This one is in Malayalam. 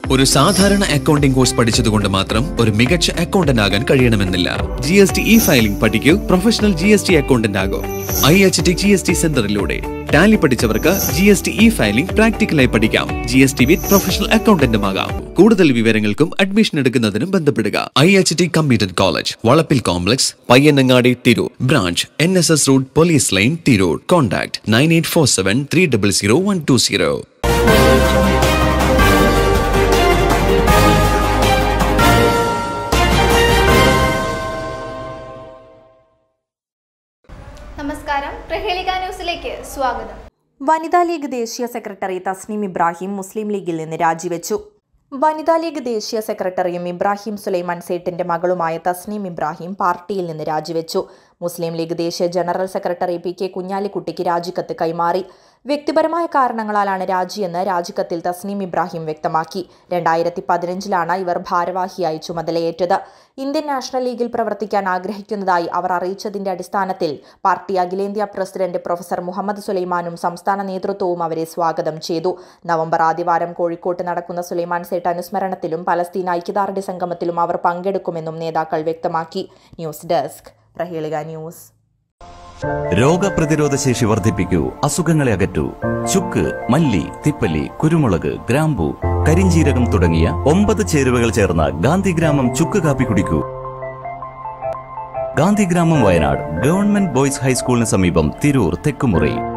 ഒരു സാധാരണ അക്കൗണ്ടിംഗ് കോഴ്സ് പഠിച്ചതുകൊണ്ട് മാത്രം ഒരു മികച്ച അക്കൗണ്ടന്റ് ആകാൻ കഴിയണമെന്നില്ല G S T e filing പഠിക്കൂ professional G S T accountant ആകൂ I H T G S T സെന്ററിലൂടെ ടാലി പഠിച്ചവർക്ക് G S T e filing പ്രാക്ടിക്കലായി പഠിക്കാം G S T with professional അക്കൗണ്ടന്റുമാകാം കൂടുതൽ വിവരങ്ങൾക്കും അഡ്മിഷൻ എടുക്കുന്നതിനും ബന്ധപ്പെടുക I H T computer college വളപ്പിൽ complex Payyanangadi Tirur branch N S S road police line Tirur contact nine eight four seven three double zero one two zero നമസ്കാരം പ്രഹേളിക ന്യൂസിലേക്ക് സ്വാഗതം വനിതാ ലീഗ് ദേശീയ സെക്രട്ടറി തസ്നീം ഇബ്രാഹിം മുസ്ലിം ലീഗിൽ നിന്ന് രാജിവെച്ചു വനിതാ ലീഗ് ദേശീയ സെക്രട്ടറിയും ഇബ്രാഹിം സുലൈമാൻ സേട്ടിന്റെ മകളുമായ തസ്നീം ഇബ്രാഹിം പാർട്ടിയിൽ നിന്ന് രാജിവെച്ചു മുസ്ലിം ലീഗ് ദേശീയ ജനറൽ സെക്രട്ടറി പി കെ കുഞ്ഞാലിക്കുട്ടിക്ക് രാജിക്കത്ത് കൈമാറി വ്യക്തിപരമായ കാരണങ്ങളാലാണ് രാജിയെന്ന് രാജിക്കത്തിൽ തസ്നീം ഇബ്രാഹിം വ്യക്തമാക്കി രണ്ടായിരത്തി പതിനഞ്ചിലാണ് ഇവർ ഭാരവാഹിയായി ചുമതലയേറ്റത് ഇന്ത്യൻ നാഷണൽ ലീഗിൽ പ്രവർത്തിക്കാൻ ആഗ്രഹിക്കുന്നതായി അവർ അറിയിച്ചതിന്റെ അടിസ്ഥാനത്തിൽ പാർട്ടി അഖിലേന്ത്യാ പ്രസിഡന്റ് പ്രൊഫസർ മുഹമ്മദ് സുലൈമാനും സംസ്ഥാന നേതൃത്വവും അവരെ സ്വാഗതം ചെയ്തു നവംബർ ആദ്യവാരം കോഴിക്കോട്ട് നടക്കുന്ന സുലൈമാൻ സേട്ട് അനുസ്മരണത്തിലും പലസ്തീൻ ഐക്യദാർഢ്യ സംഗമത്തിലും അവർ പങ്കെടുക്കുമെന്നും നേതാക്കൾ വ്യക്തമാക്കി ന്യൂസ് ഡെസ്ക് പ്രഹേളിക ന്യൂസ് രോഗപ്രതിരോധ ശേഷി വർദ്ധിപ്പിക്കൂ അസുഖങ്ങളെ അകറ്റൂ ചുക്ക് മല്ലി തിപ്പല്ലി കുരുമുളക് ഗ്രാമ്പു കരിഞ്ചീരകം തുടങ്ങിയ ഒമ്പത് ചേരുവകൾ ചേർന്ന ഗാന്ധിഗ്രാമം ചുക്ക് കാപ്പി കുടിക്കൂ ഗാന്ധിഗ്രാമം വയനാട് ഗവൺമെന്റ് ബോയ്സ് ഹൈസ്കൂളിന് സമീപം തിരൂർ തെക്കുമുറി